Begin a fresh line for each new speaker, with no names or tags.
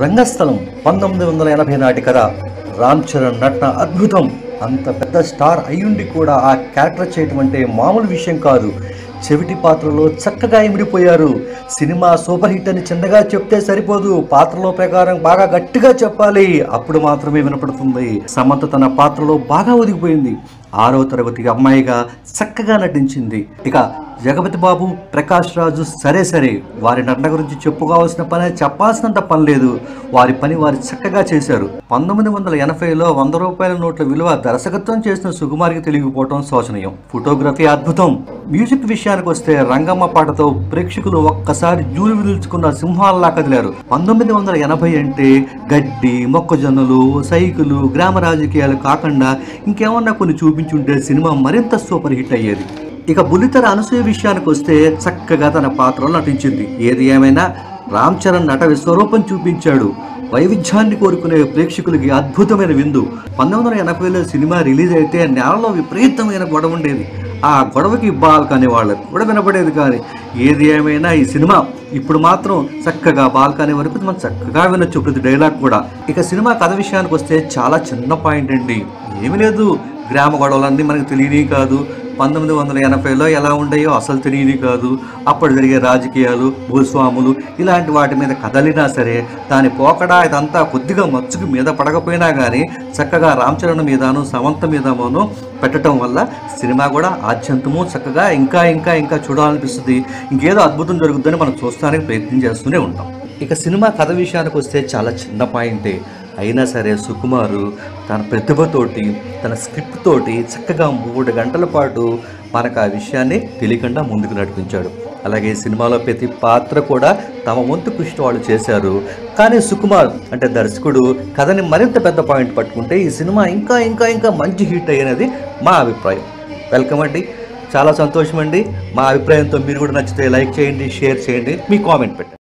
రంగస్థలం పంతొమ్మిది వందల ఎనభై నాటి కథ రామ్ చరణ్ నటన అద్భుతం అంత పెద్ద స్టార్ అయ్యుండి కూడా ఆ క్యారెక్టర్ చేయటం అంటే మామూలు విషయం కాదు చెవిటి పాత్రలో చక్కగా ఇమిడిపోయారు సినిమా సూపర్ హిట్ అని చిన్నగా చెప్తే సరిపోదు పాత్రలో ప్రకారం బాగా గట్టిగా చెప్పాలి అప్పుడు మాత్రమే వినపడుతుంది సమంత తన పాత్రలో బాగా ఒదిగిపోయింది ఆరో తరగతి అమ్మాయిగా చక్కగా నటించింది ఇక జగపతి బాబు ప్రకాష్ రాజు సరే సరే వారి నటన గురించి చెప్పుకోవాల్సిన పని చెప్పాల్సినంత పని లేదు వారి పని వారు చక్కగా చేశారు పంతొమ్మిది వందల ఎనభైలో వంద రూపాయల నోట్ల విలువ దర్శకత్వం చేసిన సుకుమారికి తెలియకపోవడం శోచనీయం ఫోటోగ్రఫీ అద్భుతం మ్యూజిక్ విషయానికి వస్తే రంగమ్మ పాటతో ప్రేక్షకులు ఒక్కసారి జూలు విదుల్చుకున్న సింహాల్లా కదిలారు పంతొమ్మిది వందల ఎనభై అంటే గడ్డి మొక్కజొన్నలు సైకిలు గ్రామ రాజకీయాలు కాకుండా ఇంకేమన్నా కొన్ని చూపించుంటే సినిమా మరింత సూపర్ హిట్ అయ్యేది ఇక బుల్లితెర అనసూయ విషయానికి వస్తే చక్కగా తన పాత్రలో నటించింది ఏది ఏమైనా రామ్ చరణ్ నట విశ్వరూపం చూపించాడు వైవిధ్యాన్ని కోరుకునే ప్రేక్షకులకి అద్భుతమైన విందు పంతొమ్మిది వందల ఎనభైలో సినిమా రిలీజ్ అయితే నేలలో విపరీతమైన గొడవ ఉండేది ఆ గొడవకి బాల్ కాని వాళ్ళకు కూడా వినపడేది కానీ ఏది ఏమైనా ఈ సినిమా ఇప్పుడు మాత్రం చక్కగా బాల్ కాని వరకు మనం చక్కగా వినొచ్చు ప్రతి డైలాగ్ కూడా ఇక సినిమా కథ విషయానికి వస్తే చాలా చిన్న పాయింట్ అండి ఏమీ లేదు గ్రామ గొడవలన్నీ మనకు తెలియని కాదు పంతొమ్మిది వందల ఎనభైలో ఎలా ఉండేయో అసలు తెలియని కాదు అప్పుడు జరిగే రాజకీయాలు భూస్వాములు ఇలాంటి వాటి మీద కదలినా సరే దాని పోకడా ఇదంతా కొద్దిగా మచ్చుకు మీద పడకపోయినా కానీ చక్కగా రామ్ చరణ్ మీదను సమంత మీదను పెట్టడం వల్ల సినిమా కూడా ఆద్యంతము చక్కగా ఇంకా ఇంకా ఇంకా చూడాలనిపిస్తుంది ఇంకేదో అద్భుతం జరుగుతుందని మనం చూస్తానికి ప్రయత్నం చేస్తూనే ఉంటాం ఇక సినిమా కథ విషయానికి వస్తే చాలా చిన్న పాయింటే అయినా సరే సుకుమారు తన ప్రతిభతోటి తన స్క్రిప్ట్ తోటి చక్కగా మూడు గంటల పాటు మనకు ఆ విషయాన్ని తెలియకుండా ముందుకు నడిపించాడు అలాగే సినిమాలో ప్రతి పాత్ర కూడా తమ వంతు కృషి వాళ్ళు చేశారు కానీ సుకుమార్ అంటే దర్శకుడు కథని మరింత పెద్ద పాయింట్ పట్టుకుంటే ఈ సినిమా ఇంకా ఇంకా ఇంకా మంచి హిట్ అయ్యినది మా అభిప్రాయం వెల్కమ్ అండి చాలా సంతోషం అండి మా అభిప్రాయంతో మీరు కూడా నచ్చితే లైక్ చేయండి షేర్ చేయండి మీ కామెంట్ పెట్టండి